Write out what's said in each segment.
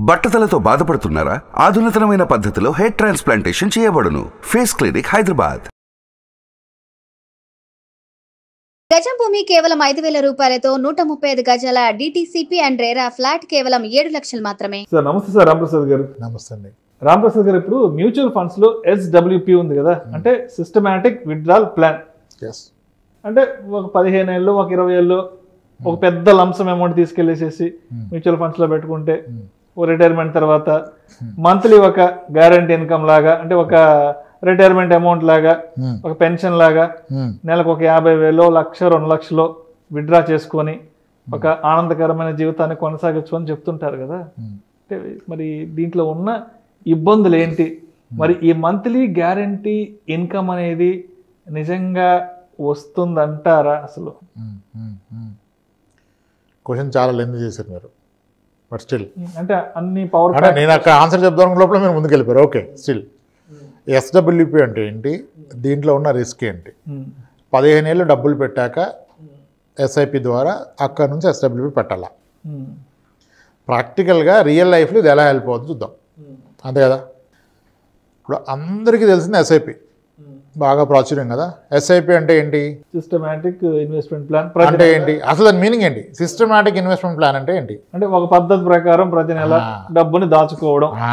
బట్టతలతో బాధపడుతున్నారా ఆధునితనమైన పద్ధతిలో హెయిర్ ట్రాన్స్ప్లాంటేషన్ చేయబడును ఫేస్ క్లినిక్ హైదరాబాద్ గజం భూమి కేవలం ఐదు వేల రూపాయలతో నూట ముప్పై ఐదు గజాల డిటిసిపి అండ్ రేరా ఫ్లాట్ కేవలం ఏడు లక్షలు మాత్రమే సార్ నమస్తే సార్ రాంప్రసాద్ గారు నమస్తే అండి రాంప్రసాద్ గారు ఇప్పుడు మ్యూచువల్ ఫండ్స్ లో ఎస్డబ్ల్యూపి ఉంది కదా అంటే సిస్టమాటిక్ విత్డ్రాల్ ప్లాన్ ఎస్ అంటే ఒక పదిహేను ఏళ్ళు ఒక ఇరవై ఏళ్ళు ఒక పెద్ద లంసం అమౌంట్ తీసుకెళ్లేసేసి మ్యూచువల్ ఫండ్స్ లో పెట్టుకుంటే ఓ రిటైర్మెంట్ తర్వాత మంత్లీ ఒక గ్యారంటీ ఇన్కమ్ లాగా అంటే ఒక రిటైర్మెంట్ అమౌంట్ లాగా ఒక పెన్షన్ లాగా నెలకు ఒక యాభై వేలు లక్ష రెండు లక్షలు విత్డ్రా చేసుకొని ఒక ఆనందకరమైన జీవితాన్ని కొనసాగించు అని చెప్తుంటారు కదా అంటే మరి దీంట్లో ఉన్న ఇబ్బందులు ఏంటి మరి ఈ మంత్లీ గ్యారంటీ ఇన్కమ్ అనేది నిజంగా వస్తుందంటారా అసలు క్వశ్చన్ చాలా లెంత్ చేశారు మీరు బట్ స్టిల్ అంటే అన్ని పవర్ అంటే నేను అక్కడ ఆన్సర్ చెప్దాం లోపల మీరు ముందుకు వెళ్ళిపోయారు ఓకే స్టిల్ ఎస్డబ్ల్యూపి అంటే ఏంటి దీంట్లో ఉన్న రిస్క్ ఏంటి పదిహేను ఏళ్ళు డబ్బులు పెట్టాక ఎస్ఐపి ద్వారా అక్కడ నుంచి ఎస్డబ్ల్యూపి పెట్టాల ప్రాక్టికల్గా రియల్ లైఫ్లో ఇది ఎలా హెల్ప్ అవుతుంది చూద్దాం అంతే కదా ఇప్పుడు అందరికీ తెలిసింది ఎస్ఐపి బాగా ప్రాచుర్యం కదా ఎస్ఐపి అంటే ఏంటి సిస్టమాటిక్ ఇన్వెస్ట్మెంట్ ప్లాన్ అంటే ఏంటి అసలు దాని మీనింగ్ ఏంటి సిస్టమాటిక్ ఇన్వెస్ట్మెంట్ ప్లాన్ అంటే ఏంటి అంటే ఒక పద్ధతి ప్రకారం ప్రతి నెల ఆ. డబ్బుని దాచుకోవడం ఆ,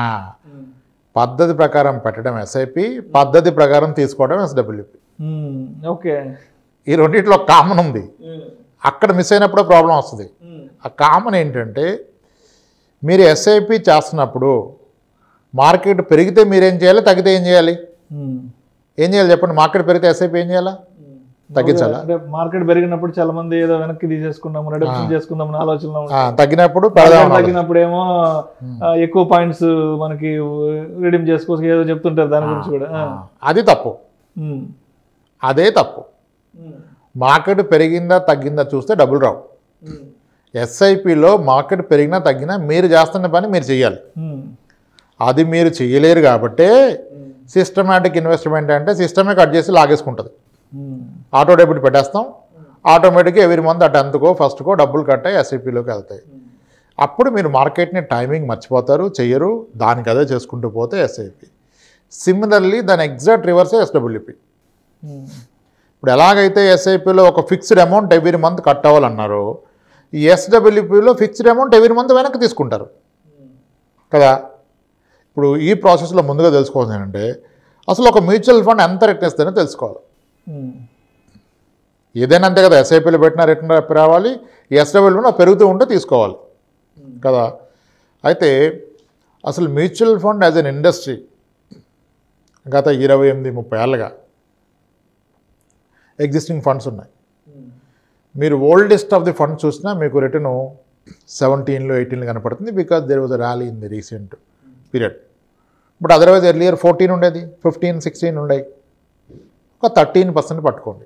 పద్ధతి ప్రకారం పెట్టడం ఎస్ఐపి పద్ధతి ప్రకారం తీసుకోవడం ఎస్డబ్ల్యూపి మ్మ్. ఓకే ఈ రెండిట్లో కామన్ ఉంది అక్కడ మిస్ అయినప్పుడు ప్రాబ్లం వస్తుంది ఆ కామన్ ఏంటంటే మీరు ఎస్ఐపి చేస్తున్నప్పుడు మార్కెట్ పెరిగితే మీరేం చేయాలి తగ్గితే ఏం చేయాలి మ్మ్. ఏం చేయాలి చెప్పండి మార్కెట్ పెరిగితే ఎస్ఐపి ఏం చేయాలా తగ్గించాలా అంటే మార్కెట్ పెరిగినప్పుడు చాలా మంది ఏదో వెనక్కి తీసేసుకుందాం రిడక్షన్ చేసుకుందాం అనే ఆలోచనలో ఆ, ఉంటారు. తగ్గినప్పుడు మార్కెట్ పెడదాం అనాలి. తగ్గినప్పుడు ఏమో ఆ, ఎక్కువ పాయింట్స్ మనకి రిడీమ్ చేసుకోవచ్చు ఏదో చెప్తుంటారు దాని గురించి కూడా ఆ. అది తప్పు మ్మ్. అదే తప్పు మార్కెట్ పెరిగిందా తగ్గిందా చూస్తే డబ్బులు రావు ఎస్ఐపిలో మార్కెట్ పెరిగినా తగ్గినా మీరు చేస్తున్న పని మీరు చేయాలి మ్మ్. అది మీరు చేయలేరు కాబట్టే సిస్టమేటిక్ ఇన్వెస్ట్మెంట్ అంటే సిస్టమే కట్ చేసి లాగేసుకుంటుంది మ్మ్. ఆటో డెబిట్ పెట్టేస్తాం ఆటోమేటిక్గా ఎవ్రీ మంత్ ఆ టెన్త్కో ఫస్ట్కో డబ్బులు కట్టాయి ఎస్ఐపిలోకి వెళ్తాయి అప్పుడు మీరు మార్కెట్ని టైమింగ్ మర్చిపోతారు చెయ్యరు దానికి అదే చేసుకుంటూ పోతే ఎస్ఐపి సిమిలర్లీ దాని ఎగ్జాక్ట్ రివర్సే ఎస్డబ్ల్యూపి మ్మ్. ఇప్పుడు ఎలాగైతే ఎస్ఐపిలో ఒక fixed amount every month cut అవ్వాలన్నారో ఈ ఎస్డబ్ల్యూపీలో ఫిక్స్డ్ అమౌంట్ ఎవ్రీ మంత్ వెనక్కి తీసుకుంటారు కదా ఇప్పుడు ఈ ప్రాసెస్లో ముందుగా తెలుసుకోవాల్సింది ఏంటంటే అసలు ఒక మ్యూచువల్ ఫండ్ ఎంత రిటర్న్ ఇస్తుందో తెలుసుకోవాలి మ్మ్. ఏదైనా అంతే కదా ఎస్ఐపీలో పెట్టిన రిటర్న్ రావాలి ఎస్డబ్ల్యూలో పెరుగుతూ ఉంటే తీసుకోవాలి కదా అయితే అసలు mutual fund as an industry గత ఇరవై ఎనిమిది ముప్పై ఏళ్ళుగా ఎగ్జిస్టింగ్ ఫండ్స్ ఉన్నాయి మీరు ఓల్డెస్ట్ ఆఫ్ ది ఫండ్ చూసినా మీకు రిటర్న్ సెవెంటీన్లో ఎయిటీన్లో కనపడుతుంది because there was a rally in the recent period but otherwise earlier fourteen ఉండేది ఫిఫ్టీన్ సిక్స్టీన్ ఉండేవి ఒక థర్టీన్ పర్సెంట్ పట్టుకోండి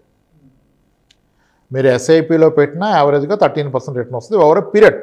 మీరు ఎస్ఐపిలో పెట్టినా యావరేజ్గా థర్టీన్ పర్సెంట్ రిటర్న్ వస్తుంది ఓవర్ పీరియడ్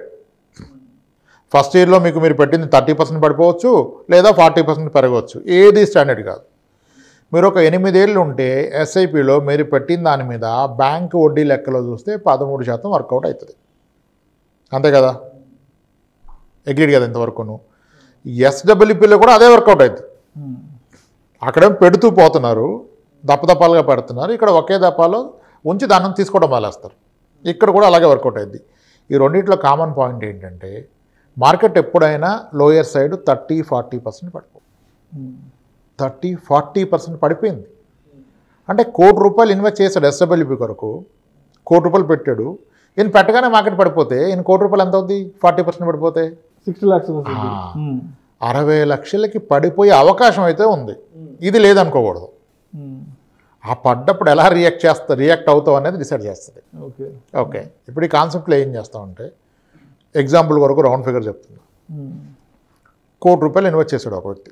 ఫస్ట్ ఇయర్లో మీకు మీరు పెట్టింది థర్టీ పర్సెంట్ పడిపోవచ్చు లేదా ఫార్టీ పర్సెంట్ పెరగవచ్చు ఏది స్టాండర్డ్ కాదు మీరు ఒక ఎనిమిదేళ్ళు ఉంటే ఎస్ఐపిలో మీరు పెట్టిన దాని మీద బ్యాంక్ వడ్డీ లెక్కలో చూస్తే పదమూడు శాతం వర్కౌట్ అవుతుంది అంతే కదా అగ్రీడ్ కదా ఇంతవరకును ఎస్డబ్ల్యూపీలో కూడా అదే వర్కౌట్ అవుతుంది మ్మ్. అక్కడేం పెడుతూ పోతున్నారు దప్పదప్పాలుగా పెడుతున్నారు ఇక్కడ ఒకే దప్పాలో ఉంచి దాన్ని తీసుకోవడం మానేస్తారు ఇక్కడ కూడా అలాగే వర్కౌట్ అయింది ఈ రెండింటిలో కామన్ పాయింట్ ఏంటంటే మార్కెట్ ఎప్పుడైనా lower side thirty forty percent పడిపో మ్మ్. థర్టీ ఫార్టీ పర్సెంట్ పడిపోయింది అంటే కోటి రూపాయలు ఇన్వెస్ట్ చేశాడు ఎస్డబ్ల్యూపీ కొరకు కోటి రూపాయలు పెట్టాడు ఈయన పెట్టగానే మార్కెట్ పడిపోతే ఈయన కోటి రూపాయలు ఎంత అవుద్ది ఫార్టీ పర్సెంట్ పడిపోతే సిక్స్టీ లాక్స్ వస్తుంది ఆ. మ్మ్. అరవై లక్షలకి పడిపోయే అవకాశం అయితే ఉంది ఇది లేదనుకోకూడదు మ్మ్. ఆ పడ్డప్పుడు ఎలా రియాక్ట్ చేస్తా రియాక్ట్ అవుతావు అనేది డిసైడ్ చేస్తుంది ఓకే ఓకే ఇప్పుడు ఈ కాన్సెప్ట్లో ఏం చేస్తామంటే ఎగ్జాంపుల్ వరకు రౌండ్ ఫిగర్ చెప్తుంది మ్మ్. కోటి రూపాయలు ఇన్వెస్ట్ చేశాడు ఒక వ్యక్తి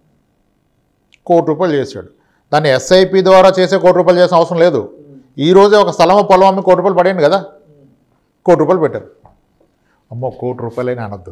కోటి రూపాయలు చేశాడు దాన్ని ఎస్ఐపి ద్వారా చేసే కోటి రూపాయలు చేసిన అవసరం లేదు ఈ రోజే ఒక స్థలం పొలం అమ్మి కోటి రూపాయలు పడేయండి కదా కోటి రూపాయలు పెట్టారు అమ్మో కోటి రూపాయలైనా అనొద్దు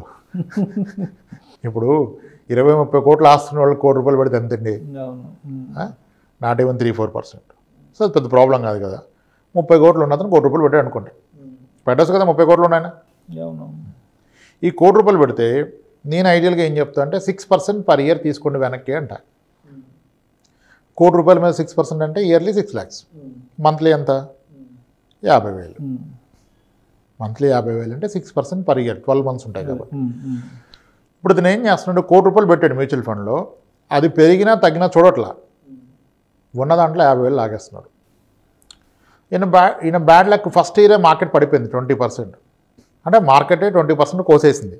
ఇప్పుడు ఇరవై ముప్పై కోట్లు ఆస్తున్న వాళ్ళు కోటి రూపాయలు పెడితే ఎంతండి అవును మ్మ్. Not even three four percent so అది పెద్ద ప్రాబ్లం కాదు కదా ముప్పై కోట్లు ఉన్న అతను కోటి రూపాయలు పెట్టాడు అనుకోండి పెట్టచ్చు కదా ముప్పై కోట్లు ఉన్నాయన అవును ఈ కోటి రూపాయలు పెడితే నేను ఐడియల్గా ఏం చెప్తా అంటే సిక్స్ పర్సెంట్ పర్ ఇయర్ తీసుకోండి వెనక్కి అంట కోటి రూపాయల మీద సిక్స్ పర్సెంట్ అంటే ఇయర్లీ సిక్స్ ల్యాక్స్ మంత్లీ ఎంత యాభై వేలు మంత్లీ యాభై వేలు అంటే six percent per year twelve months ఉంటాయి కాబట్టి ఇప్పుడు ఇతను ఏం చేస్తున్నాడు కోటి రూపాయలు పెట్టాడు మ్యూచువల్ ఫండ్లో అది పెరిగినా తగ్గినా చూడట్లా ఉన్న దాంట్లో యాభై వేలు లాగేస్తున్నాడు ఈయన బ్యా ఈయన బ్యాడ్ లక్ ఫస్ట్ ఇయరే మార్కెట్ పడిపోయింది ట్వంటీ పర్సెంట్ అంటే మార్కెటే ట్వంటీ పర్సెంట్ కోసేసింది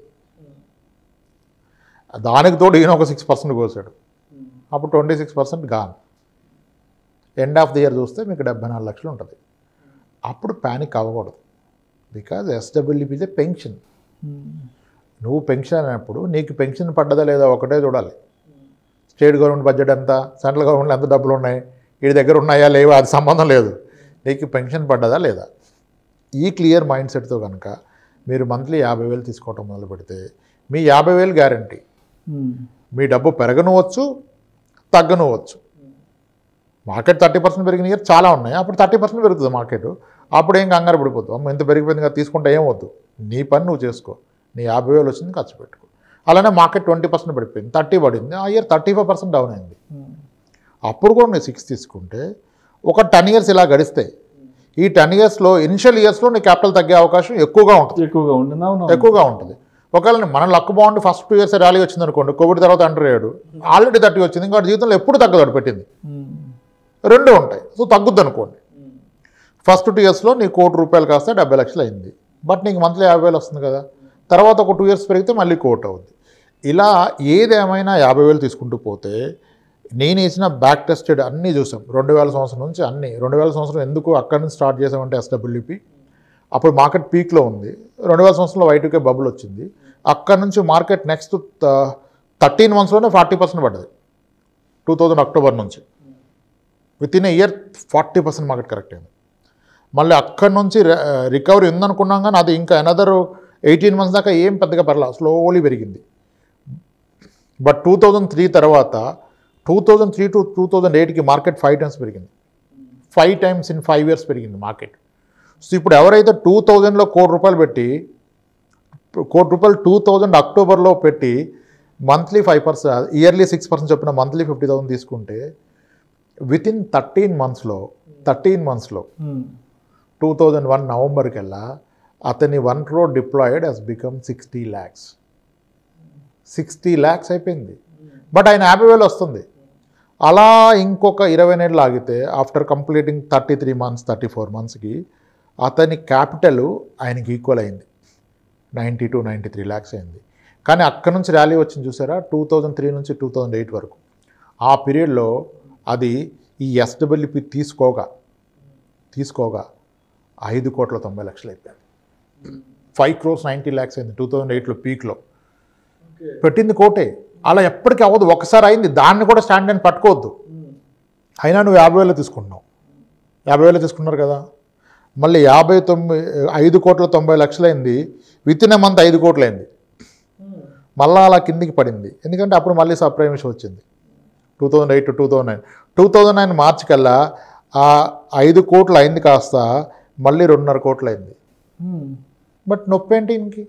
దానికి తోడు ఈయన ఒక సిక్స్ పర్సెంట్ కోసాడు అప్పుడు twenty six percent gone end of the year చూస్తే మీకు డెబ్బై నాలుగు లక్షలు ఉంటుంది అప్పుడు ప్యానిక్ అవ్వకూడదు because SWP is a pension నువ్వు పెన్షన్ అయినప్పుడు నీకు పెన్షన్ పడ్డదా లేదా ఒకటే చూడాలి స్టేట్ గవర్నమెంట్ బడ్జెట్ ఎంత సెంట్రల్ గవర్నమెంట్ ఎంత డబ్బులు ఉన్నాయి వీడి దగ్గర ఉన్నాయా లేవా అది సంబంధం లేదు నీకు పెన్షన్ పడ్డదా లేదా ఈ క్లియర్ మైండ్ సెట్తో కనుక మీరు మంత్లీ యాభై వేలు తీసుకోవటం మొదలు పెడితే మీ యాభై వేలు గ్యారంటీ మీ డబ్బు పెరగనవచ్చు తగ్గనవచ్చు మార్కెట్ థర్టీ పర్సెంట్ పెరిగిన ఇయర్ చాలా ఉన్నాయి అప్పుడు థర్టీ పర్సెంట్ పెరుగుతుంది మార్కెట్ అప్పుడు ఏం కంగారు పడిపోతుంది అమ్మ ఇంత పెరిగిపోయింది కదా తీసుకుంటే ఏం వద్దు నీ పని నువ్వు చేసుకో నీ యాభై వేలు వచ్చింది ఖర్చు పెట్టుకో అలానే మార్కెట్ ట్వంటీ పర్సెంట్ పడిపోయింది థర్టీ పడింది ఆ year thirty five percent down అయింది అప్పుడు కూడా నేను సిక్స్ తీసుకుంటే ఒక టెన్ ఇయర్స్ ఇలా గడిస్తే ఈ టెన్ ఇయర్స్లో ఇనిషియల్ ఇయర్స్లో నీ క్యాపిటల్ తగ్గే అవకాశం ఎక్కువగా ఉంటుంది ఎక్కువగా ఉంటుంది అవును ఎక్కువగా ఉంటుంది ఒకవేళ మన లక్ బాగుండి ఫస్ట్ టూ ఇయర్స్ ర్యాలీ వచ్చింది అనుకోండి కోవిడ్ తర్వాత అంటర్ అయ్యాడు ఆల్రెడీ థర్టీ వచ్చింది ఇంకా వాడి జీవితంలో ఎప్పుడు తగ్గదు పెట్టింది రెండు ఉంటాయి సో తగ్గుద్ది అనుకోండి ఫస్ట్ టూ ఇయర్స్లో నీ కోటి రూపాయలు కాస్తే డెబ్బై లక్షలు అయింది బట్ నీకు మంత్లీ యాభై వేలు వస్తుంది కదా తర్వాత ఒక టూ ఇయర్స్ పెరిగితే మళ్ళీ కోట్ అవుద్ది ఇలా ఏదేమైనా యాభై వేలు తీసుకుంటూ పోతే నేను వేసిన బ్యాక్ టెస్టెడ్ అన్నీ చూసాం రెండు వేల సంవత్సరం నుంచి అన్ని రెండు వేల సంవత్సరం ఎందుకు అక్కడి నుంచి స్టార్ట్ చేసామంటే ఎస్డబ్ల్యూపీ అప్పుడు మార్కెట్ పీక్లో ఉంది రెండు వేల సంవత్సరంలో వైటుకే బబుల్ వచ్చింది అక్కడ నుంచి మార్కెట్ నెక్స్ట్ థర్టీన్ మంత్స్లోనే ఫార్టీ పర్సెంట్ పడ్డది టూ థౌజండ్ అక్టోబర్ నుంచి within a year forty percent market correct అయింది మళ్ళీ అక్కడి నుంచి రికవరీ ఉందనుకున్నాం కానీ అది ఇంకా అనదర్ ఎయిటీన్ మంత్స్ దాకా ఏం పెద్దగా పర్లా స్లోలీ పెరిగింది బట్ టూ థౌజండ్ త్రీ తర్వాత two thousand three to two thousand ఎయిట్కి మార్కెట్ ఫైవ్ టైమ్స్ పెరిగింది five times in five years పెరిగింది మార్కెట్ సో ఇప్పుడు ఎవరైతే టూ థౌజండ్లో కోటి రూపాయలు పెట్టి కోటి రూపాయలు టూ థౌజండ్ అక్టోబర్లో పెట్టి monthly five percent yearly six percent చొప్పున మంత్లీ ఫిఫ్టీ థౌసండ్ తీసుకుంటే విత్ ఇన్ థర్టీన్ మంత్స్లో థర్టీన్ మంత్స్లో టూ థౌజండ్ వన్ నవంబర్ కల్లా అతని one crore deployed he's become sixty lakhs sixty lakhs అయిపోయింది బట్ ఆయన యాభై వేలు వస్తుంది అలా ఇంకొక ఇరవై నెలలు ఆగితే after completing thirty three months thirty four మంత్స్కి అతని క్యాపిటల్ ఆయనకి ఈక్వల్ అయింది ninety to ninety three lakhs అయింది కానీ అక్కడ నుంచి ర్యాలీ వచ్చింది చూసారా టూ థౌజండ్ త్రీ నుంచి టూ థౌజండ్ ఎయిట్ వరకు ఆ పీరియడ్లో అది ఈ ఎస్డబ్ల్యూపి తీసుకోగా తీసుకోగా ఐదు కోట్ల తొంభై లక్షలు అయిపోయింది ఫైవ్ క్రోర్స్ నైంటీ ల్యాక్స్ అయింది టూ థౌజండ్ ఎయిట్లో పీక్లో పెట్టింది కోటే అలా ఎప్పటికీ అవ్వదు ఒకసారి అయింది దాన్ని కూడా స్టాండ్ అని పట్టుకోవద్దు అయినా నువ్వు యాభై వేలు తీసుకుంటున్నావు యాభై వేలు తీసుకున్నారు కదా మళ్ళీ యాభై తొమ్మిది ఐదు కోట్ల తొంభై లక్షలు అయింది విత్ ఇన్ ఎ మంత్ ఐదు కోట్లు అయింది మళ్ళీ అలా కిందికి పడింది ఎందుకంటే అప్పుడు మళ్ళీ సప్రైమిషన్ వచ్చింది two thousand eight two thousand nine two thousand nine మార్చి కల్లా ఆ ఐదు కోట్లు అయింది కాస్త మళ్ళీ రెండున్నర కోట్లు అయింది బట్ నొప్పి ఏంటి ఇంకి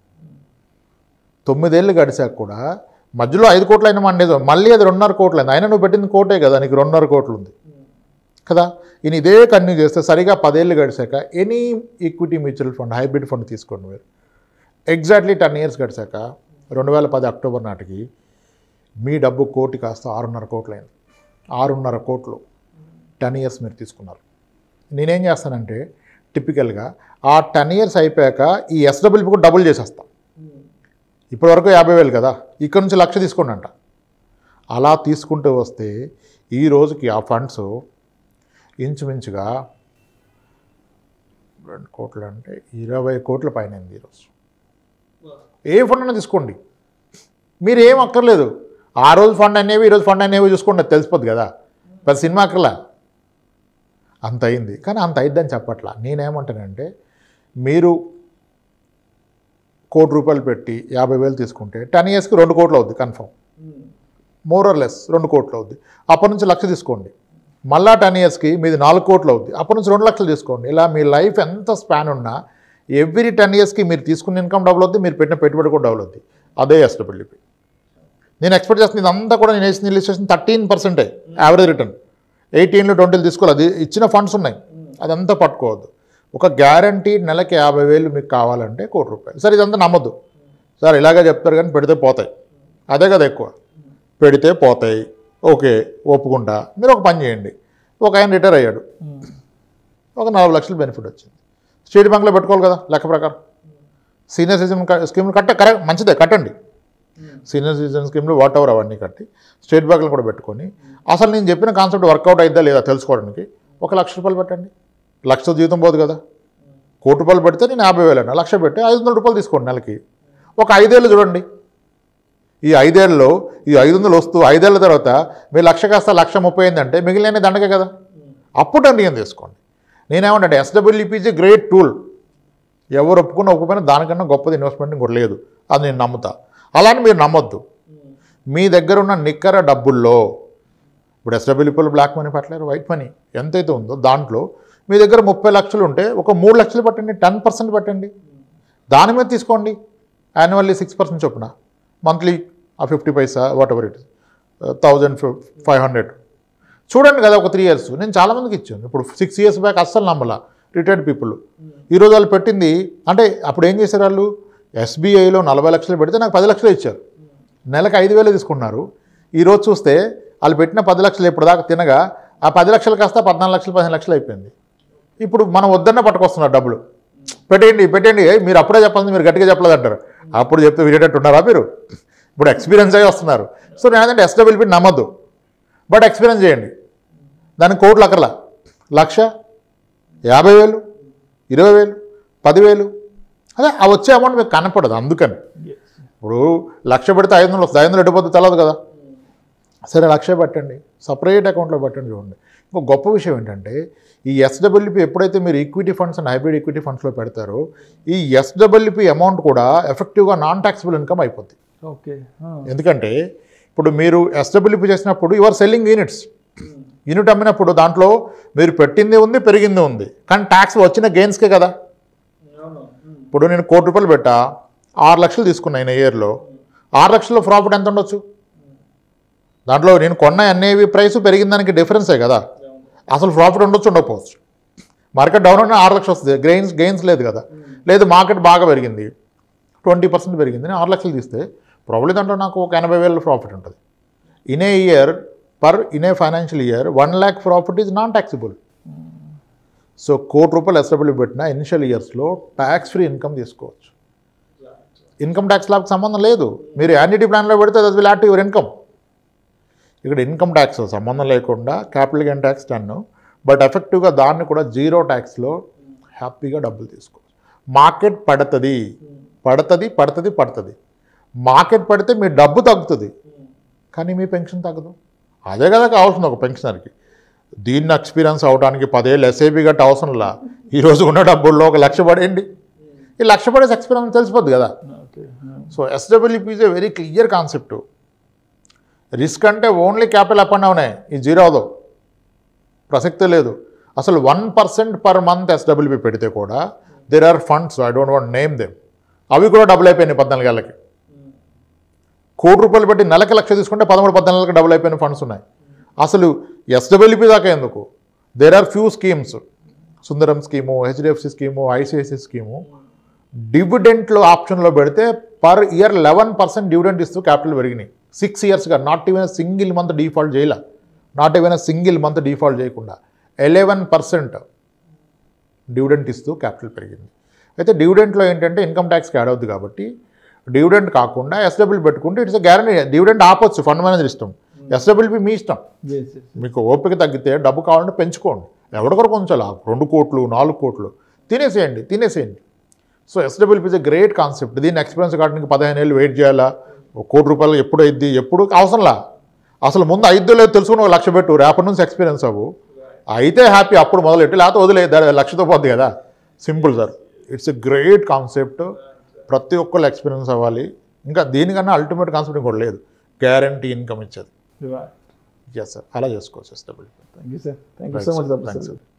తొమ్మిదేళ్ళు గడిచాక కూడా మధ్యలో ఐదు కోట్లు అయిన మన నిజం మళ్ళీ అది రెండున్నర కోట్లు అయింది అయినా నువ్వు పెట్టింది కోటే కదా నీకు రెండున్నర కోట్లు ఉంది కదా ఈయన ఇదే కంటిన్యూ చేస్తే సరిగా పదేళ్ళు గడిచాక any equity mutual fund hybrid fund తీసుకోండి మీరు ఎగ్జాక్ట్లీ టెన్ ఇయర్స్ గడిచాక రెండు వేల పది అక్టోబర్ నాటికి మీ డబ్బు కోటి కాస్త ఆరున్నర కోట్లు అయింది ఆరున్నర కోట్లు టెన్ ఇయర్స్ మీరు తీసుకున్నారు నేనేం చేస్తానంటే టిపికల్గా ఆ టెన్ ఇయర్స్ అయిపోయాక ఈ ఎస్డబ్ల్యూపీ కూడా డబుల్ చేసేస్తా ఇప్పటి వరకు యాభై వేలు కదా ఇక్కడ నుంచి లక్ష తీసుకోండి అంట అలా తీసుకుంటూ వస్తే ఈ రోజుకి ఆ ఫండ్స్ ఇంచుమించుగా రెండు కోట్లు అంటే ఇరవై కోట్ల పైన అయింది ఈరోజు ఏ ఫండ్ అయినా తీసుకోండి మీరు ఏం అక్కర్లేదు ఆ రోజు ఫండ్ అనేవి ఈరోజు ఫండ్ అనేవి చూసుకోండి అది తెలిసిపోద్ది కదా పెద్ద సినిమా అక్కర్లా అంత అయింది కానీ అంత అయిద్దని చెప్పట్లా నేనేమంటానంటే మీరు కోటి రూపాయలు పెట్టి యాభై వేలు తీసుకుంటే టెన్ ఇయర్స్కి రెండు కోట్లు అవుద్ది కన్ఫర్మ్ మోర్ ఆర్ లెస్ రెండు కోట్లు అవుద్ది అప్పటి నుంచి లక్ష తీసుకోండి మళ్ళా టెన్ ఇయర్స్కి మీది నాలుగు కోట్లు అవుద్ది అప్పటి నుంచి రెండు లక్షలు తీసుకోండి ఇలా మీ లైఫ్ ఎంత స్పాన్ ఉన్నా ఎవ్రీ టెన్ ఇయర్స్కి మీరు తీసుకున్న ఇన్కమ్ డబుల్ అవుద్ది మీరు పెట్టిన పెట్టుబడి కూడా డబుల్ అవుద్ది అదే ఎస్డబ్ల్యూపీ నేను ఎక్స్పెక్ట్ చేస్తుంది ఇదంతా కూడా నేను వేసిన ఇల్లిస్ట్రేషన్ థర్టీన్ పర్సెంటే యావరేజ్ రిటర్న్ ఎయిటీన్లు ట్వంటీలు తీసుకోవాలి అది ఇచ్చిన ఫండ్స్ ఉన్నాయి అదంతా పట్టుకోవద్దు ఒక గ్యారంటీ నెలకి యాభై వేలు మీకు కావాలంటే కోటి రూపాయలు సరే ఇదంతా నమ్మద్దు సార్ ఇలాగే చెప్తారు కానీ పెడితే పోతాయి అదే కదా ఎక్కువ పెడితే పోతాయి ఓకే ఒప్పుకుంటా మీరు ఒక పని చేయండి ఒక ఆయన రిటైర్ అయ్యాడు ఒక నలభై లక్షలు బెనిఫిట్ వచ్చింది స్టేట్ బ్యాంక్లో పెట్టుకోవాలి కదా లెక్క ప్రకారం సీనియర్ సిటిజన్ స్కీమ్లు కట్ట కరెక్ట్ మంచిదే కట్టండి సీనియర్ సిటిజన్ స్కీమ్లు వాట్ ఎవర్ అవన్నీ కట్టి స్టేట్ బ్యాంకులు కూడా పెట్టుకొని అసలు నేను చెప్పిన కాన్సెప్ట్ వర్కౌట్ అయిద్దా లేదా తెలుసుకోవడానికి ఒక లక్ష రూపాయలు పెట్టండి లక్ష జీతం పోదు కదా కోటి రూపాయలు పెడితే నేను యాభై వేలు అన్న లక్ష పెట్టి ఐదు వందల రూపాయలు తీసుకోండి నెలకి ఒక ఐదేళ్ళు చూడండి ఈ ఐదేళ్ళలో ఈ ఐదు వందలు వస్తూ ఐదేళ్ల తర్వాత మీరు లక్ష కాస్త లక్ష ముప్పై అయిందంటే మిగిలిన దండగే కదా అప్పుడు నిర్ణయం తీసుకోండి నేనేమంటే ఎస్డబ్ల్యూపీజీ గ్రేట్ టూల్ ఎవరు ఒప్పుకున్న ఒప్పుకున్న దానికన్నా గొప్పది ఇన్వెస్ట్మెంట్ ఇంకోటి లేదు అది నేను నమ్ముతా అలానే మీరు నమ్మొద్దు మీ దగ్గర ఉన్న నిక్కర డబ్బుల్లో ఇప్పుడు ఎస్డబ్ల్యూపీలు బ్లాక్ మనీ పెట్టలేరు వైట్ మనీ ఎంతైతే ఉందో దాంట్లో మీ దగ్గర ముప్పై లక్షలు ఉంటే ఒక మూడు లక్షలు పెట్టండి టెన్ పర్సెంట్ పెట్టండి దాని మీద తీసుకోండి యాన్యువల్లీ సిక్స్ పర్సెంట్ చొప్పున మంత్లీ ఆ ఫిఫ్టీ పైసా whatever it thousand five hundred చూడండి కదా ఒక త్రీ ఇయర్స్ నేను చాలామందికి ఇచ్చాను ఇప్పుడు సిక్స్ ఇయర్స్ బ్యాక్ అస్సలు నమ్మలా రిటైర్డ్ పీపుల్ ఈరోజు వాళ్ళు పెట్టింది అంటే అప్పుడు ఏం చేశారు వాళ్ళు ఎస్బీఐలో నలభై లక్షలు పెడితే నాకు పది లక్షలు ఇచ్చారు నెలకు ఐదు వేలు తీసుకున్నారు ఈరోజు చూస్తే వాళ్ళు పెట్టిన పది లక్షలు ఇప్పుడు దాకా తినగా ఆ పది లక్షలు కాస్త పద్నాలుగు లక్షలు పదిహేను లక్షలు అయిపోయింది ఇప్పుడు మనం వద్దన్న పట్టుకొస్తున్నారు డబ్బులు పెట్టేయండి పెట్టేయండి ఏయ్, మీరు అప్పుడే చెప్పాలి మీరు గట్టిగా చెప్పలేదు అంటారు అప్పుడు చెప్తే వినేటట్టు ఉన్నారా మీరు ఇప్పుడు ఎక్స్పీరియన్స్ అయ్యి వస్తున్నారు సో నేను ఏంటంటే ఎస్డబ్ల్యూపీ నమ్మద్దు బట్ ఎక్స్పీరియన్స్ చేయండి దానికి కోట్లు అక్కర్లా లక్ష యాభై వేలు ఇరవై వేలు పదివేలు అదే ఆ వచ్చే అమౌంట్ మీకు కనపడదు అందుకని ఇప్పుడు లక్ష పెడితే ఐదు వందలు వస్తుంది ఐదు వందలు ఎడిపోతే తెలియదు కదా సరే లక్ష పెట్టండి సపరేట్ అకౌంట్లో పెట్టండి చూడండి ఇంకో గొప్ప విషయం ఏంటంటే ఈ ఎస్డబ్ల్యూపీ ఎప్పుడైతే మీరు equity funds and hybrid equity ఫండ్స్లో పెడతారో ఈ ఎస్డబ్ల్యూపీ అమౌంట్ కూడా ఎఫెక్టివ్గా నాన్ ట్యాక్సిబుల్ ఇన్కమ్ అయిపోద్ది ఓకే ఎందుకంటే ఇప్పుడు మీరు ఎస్డబ్ల్యూపీ చేసినప్పుడు యువర్ సెల్లింగ్ యూనిట్స్ యూనిట్ అమ్మినప్పుడు దాంట్లో మీరు పెట్టింది ఉంది పెరిగింది ఉంది కానీ ట్యాక్స్ వచ్చిన గెయిన్స్కే కదా ఇప్పుడు నేను కోటి రూపాయలు పెట్టా ఆరు లక్షలు తీసుకున్నాను ఇయర్లో ఆరు లక్షల్లో ప్రాఫిట్ ఎంత ఉండొచ్చు దాంట్లో నేను కొన్న ఎన్ఏవి ప్రైస్ పెరిగిన దానికి డిఫరెన్సే కదా అసలు ప్రాఫిట్ ఉండొచ్చు ఉండకపోవచ్చు మార్కెట్ డౌన్ అయినా ఆరు లక్షలు వస్తుంది గెయిన్స్ గెయిన్స్ లేదు కదా లేదు మార్కెట్ బాగా పెరిగింది ట్వంటీ పర్సెంట్ పెరిగింది నేను ఆరు లక్షలు తీస్తే ప్రాబ్లీ దాంట్లో నాకు ఒక ఎనభై వేల ప్రాఫిట్ ఉంటుంది in a year per in a financial year one lakh profit is non taxable so కోటి రూపాయలు ఎస్డబ్ల్యూ పెట్టిన ఇనిషియల్ ఇయర్స్లో ట్యాక్స్ ఫ్రీ ఇన్కమ్ తీసుకోవచ్చు ఇన్కమ్ ట్యాక్స్ లాగా సంబంధం లేదు మీరు యాన్యుటీ ప్లాన్లో పెడితే that will add to your income ఇక్కడ ఇన్కమ్ ట్యాక్స్ సంబంధం లేకుండా capital gain tax ten but ఎఫెక్టివ్గా దాన్ని కూడా జీరో ట్యాక్స్లో హ్యాపీగా డబ్బులు తీసుకోవచ్చు మార్కెట్ పడుతుంది పడుతుంది పడుతుంది పడుతుంది మార్కెట్ పడితే మీ డబ్బు తగ్గుతుంది కానీ మీ పెన్షన్ తగ్గదు అదే కదా కావాల్సింది ఒక పెన్షనర్కి దీన్ని ఎక్స్పీరియన్స్ అవడానికి పదేళ్ళు ఎస్ఐబి గట్ట అవసరంలా ఈరోజు ఉన్న డబ్బుల్లో ఒక లక్ష పడేయండి ఈ లక్ష పడేసి ఎక్స్పీరియన్స్ తెలిసిపోద్ది కదా okay so SWP is a very clear concept risk అంటే ఓన్లీ క్యాపిటల్ అప్ అండ్ డౌనే ఈ జీరో అవదు ప్రసక్తే లేదు అసలు one percent per month SWP పెడితే కూడా there are funds I don't want name them అవి కూడా డబుల్ అయిపోయినాయి పద్నాలుగేళ్ళకి కోటి రూపాయలు పెట్టి నెలకి లక్ష తీసుకుంటే పదమూడు పద్నాలుగు డబుల్ అయిపోయిన ఫండ్స్ ఉన్నాయి అసలు ఎస్డబ్ల్యూపీ దాకా ఎందుకు there are few schemes Sundaram scheme HDFC scheme ICICI scheme డివిడెంట్లో ఆప్షన్లో పెడితే per year eleven percent dividend ఇస్తూ క్యాపిటల్ పెరిగినాయి సిక్స్ ఇయర్స్గా not even single month default చేయాల not even single month default చేయకుండా ఎలెవెన్ పర్సెంట్ డివిడెంట్ ఇస్తూ క్యాపిటల్ పెరిగింది అయితే డివిడెంట్లో ఏంటంటే ఇన్కమ్ ట్యాక్స్కి యాడ్ అవుద్ది కాబట్టి డివిడెంట్ కాకుండా ఎస్డబ్ల్యూ పెట్టుకుంటే ఇట్స్ గ్యారంటీ డివిడెంట్ ఆపొచ్చు ఫండ్ మేనేజర్ ఇష్టం ఎస్డబ్ల్యూపీ మీ ఇష్టం మీకు ఓపిక తగ్గితే డబ్బు కావాలంటే పెంచుకోండి ఎవరికొరు కొంచెం రెండు కోట్లు నాలుగు కోట్లు తినేసేయండి తినేసేయండి so SWP is a great concept దీన్ని ఎక్స్పీరియన్స్ కావడానికి పదిహేను ఏళ్ళు వెయిట్ చేయాలా ఒక కోటి రూపాయలు ఎప్పుడు అయింది ఎప్పుడు అవసరంలా అసలు ముందు ఐదు లేదు తెలుసుకుని ఒక లక్ష పెట్టు రేపటి నుంచి ఎక్స్పీరియన్స్ అవ్వు అయితే హ్యాపీ అప్పుడు మొదలెట్టి లేకపోతే వదిలే దా- లక్షతో పోద్ది కదా simple sir it's a great concept ప్రతి ఒక్కళ్ళు ఎక్స్పీరియన్స్ అవ్వాలి ఇంకా దీనికన్నా అల్టిమేట్ కాన్సెప్ట్ ఇంకోటి లేదు గ్యారంటీ ఇన్కమ్ ఇచ్చేది ఎస్ సార్ అలా చేసుకోవచ్చు SWP thank you sir thank you so much thanks sir